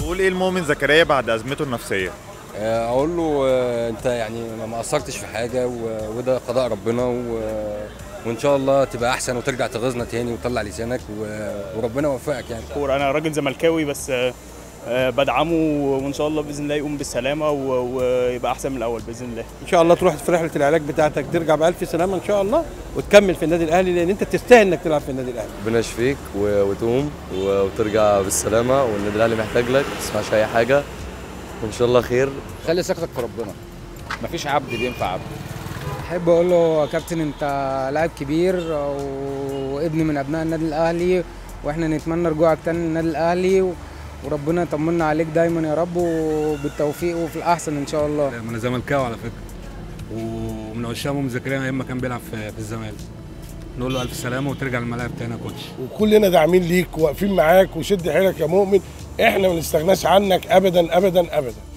تقول ايه المؤمن زكريا بعد ازمته النفسيه آه، اقول له آه، انت يعني ما قصرتش في حاجه و- وده قضاء ربنا و- وان شاء الله تبقى احسن وترجع تغيظنا تاني وتطلع لسانك و- وربنا يوفقك يعني كورة انا راجل زملكاوي بس آه، آه، بدعمه وان شاء الله باذن الله يقوم بالسلامه و- ويبقى احسن من الاول باذن الله ان شاء الله تروح في رحله العلاج بتاعتك ترجع بالف سلامه ان شاء الله وتكمل في النادي الاهلي لان انت تستاهل انك تلعب في النادي الاهلي ربنا يشفيك و- وتقوم و- وترجع بالسلامه والنادي الاهلي محتاج لك ما تسمعش اي حاجه وان شاء الله خير خلي ثقتك في ربنا مفيش عبد بينفع عبد احب اقول له يا كابتن انت لاعب كبير وابن من ابناء النادي الاهلي واحنا نتمنى رجوعك تاني للنادي الاهلي و- وربنا يطمنا عليك دايما يا رب وبالتوفيق وفي الاحسن ان شاء الله انا زملكاوي على فكره ومن عشاق مؤمن زكريا ايام ما كان بيلعب في, في الزمالك نقول له الف سلامه وترجع الملاعب تاني يا كوتش وكلنا داعمين ليك واقفين معاك وشد حيلك يا مؤمن احنا ما نستغناش عنك ابدا ابدا ابدا